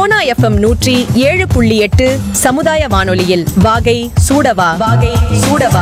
Sona FM நூற்றி ஏழு புள்ளி எட்டு சமுதாய வானொலியில் வாகை சூடவா வாகை சூடவா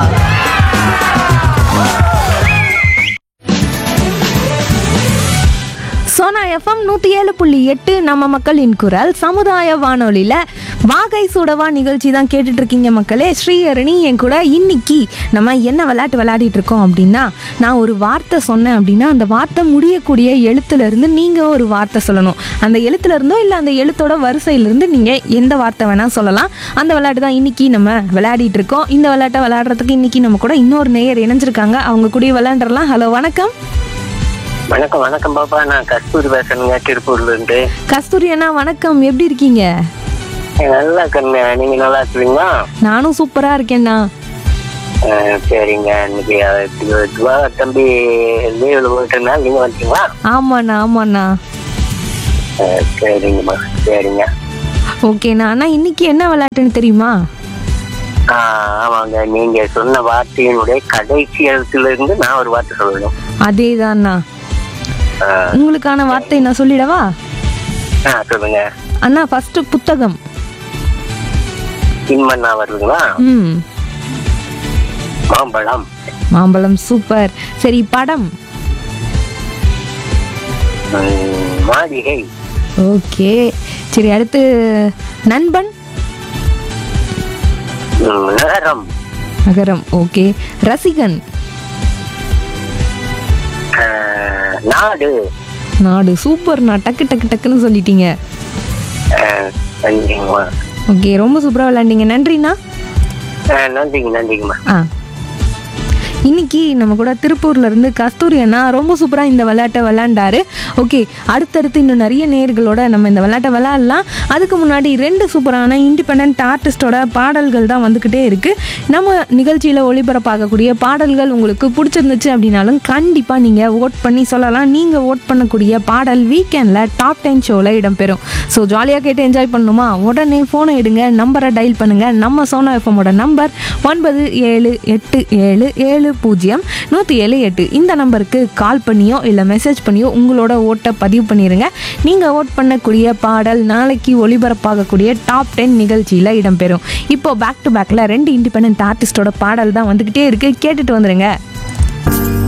சோனா எஃப்எம் நூற்றி ஏழு புள்ளி எட்டு நம்ம மக்களின் குரல் சமுதாய வானொலியில் வாகை சூடவா நிகழ்ச்சி தான் கேட்டுட்டு இருக்கீங்க மக்களே ஸ்ரீஹரணி என் கூட இன்னைக்கு நம்ம என்ன விளையாட்டு விளையாடிட்டு இருக்கோம் அப்படின்னா நான் ஒரு வார்த்தை சொன்னேன் அப்படின்னா அந்த வார்த்தை முடியக்கூடிய எழுத்துல இருந்து நீங்கள் ஒரு வார்த்தை சொல்லணும் அந்த எழுத்துல இருந்தோ இல்லை அந்த எழுத்தோட வரிசையிலிருந்து நீங்கள் எந்த வார்த்தை வேணால் சொல்லலாம் அந்த விளையாட்டு தான் இன்னைக்கு நம்ம விளையாடிட்டு இருக்கோம் இந்த விளையாட்டை விளையாடுறதுக்கு இன்னைக்கு நம்ம கூட இன்னொரு நேயர் இணைஞ்சிருக்காங்க அவங்க கூட விளையாண்டுறலாம் ஹலோ வணக்கம் வணக்கம் வணக்கம் பாப்பா நான் கஸ்தூரி பேசுறேங்க திருப்பூர்ல இருந்து கஸ்தூரி அண்ணா வணக்கம் எப்படி இருக்கீங்க நல்லா கண்ணு நீங்க நல்லா இருக்கிறீங்களா நானும் சூப்பரா இருக்கேண்ணா அஹ், சரிங்க இன்னைக்கு அஹ், தி- திவா தம்பி லீவ்ல போயிட்டுனா நீங்க வந்துட்டீங்களா ஆமாண்ணா ஆமாண்ணா அஹ், சரிங்கம்மா சரிங்க ஓகேண்ணா அண்ணா இன்னைக்கு என்ன விளையாட்டுன்னு தெரியுமா ஆஹ், ஆமாங்க நீங்க சொன்ன வார்த்தையினுடைய கடைசி எழுத்துல இருந்து நான் ஒரு வார்த்தை சொல்லணும் அதேதான்ண்ணா ஆஹ், உங்களுக்கான வார்த்தை நான் சொல்லிடவா ஆஹ், சொல்லுங்க அண்ணா ஃபர்ஸ்ட் புத்தகம் இன்மண்ணா வருதுங்களா ம் மாம்பழம் மாம்பழம் சூப்பர் சரி படம் உம், மாளிகை ஓகே சரி அடுத்து நண்பன் உம், நகரம் நகரம் ஓகே ரசிகன் அஹ், நாடு நாடு சூப்பர்ண்ணா டக்கு டக்கு டக்குன்னு சொல்லிட்டீங்க அஹ், நன்றிங்கம்மா ஓகே ரொம்ப சூப்பராக விளையாண்டீங்க நன்றிண்ணா அஹ், நன்றிங்க நன்றிங்கம்மா ஆ இன்னைக்கு நம்ம கூட திருப்பூர்ல இருந்து கஸ்தூரி அண்ணா ரொம்ப சூப்பராக இந்த விளையாட்டை விளையாண்டாரு ஓகே அடுத்தடுத்து இன்னும் நிறைய நேர்களோட நம்ம இந்த விளையாட்டை விளையாடலாம் அதுக்கு முன்னாடி ரெண்டு சூப்பரான இண்டிபெண்ட் ஆர்டிஸ்டோட பாடல்கள் தான் வந்துக்கிட்டே இருக்கு நம்ம நிகழ்ச்சியில் ஒளிபரப்பாகக்கூடிய பாடல்கள் உங்களுக்கு பிடிச்சிருந்துச்சு அப்படின்னாலும் கண்டிப்பாக நீங்கள் ஓட் பண்ணி சொல்லலாம் நீங்கள் ஓட் பண்ணக்கூடிய பாடல் வீக்கெண்டில் டாப் டென் ஷோவில் இடம்பெறும் ஸோ ஜாலியாக கேட்டு என்ஜாய் பண்ணணுமா உடனே ஃபோனை எடுங்க நம்பரை டயல் பண்ணுங்கள் நம்ம சோனா எஃப்எம்மோட நம்பர் ஒன்பது ஏழு எட்டு ஏழு ஏழு பூஜ்ஜியம் நூற்றி ஏழு எட்டு இந்த நம்பருக்கு கால் பண்ணியோ இல்லை மெசேஜ் பண்ணியோ உங்களோட ஓட்டை பதிவு பண்ணிடுங்க நீங்கள் ஓட் பண்ணக்கூடிய பாடல் நாளைக்கு ஒளிபரப்பாகக்கூடிய டாப் டென் நிகழ்ச்சியில் இடம்பெறும் இப்போ பேக் டு பேக்கில் ரெண்டு இண்டிபெண்ட் ஆர்டிஸ்டோட பாடல் தான் வந்துக்கிட்டே இருக்குது கேட்டுட்டு வந்துடுங்க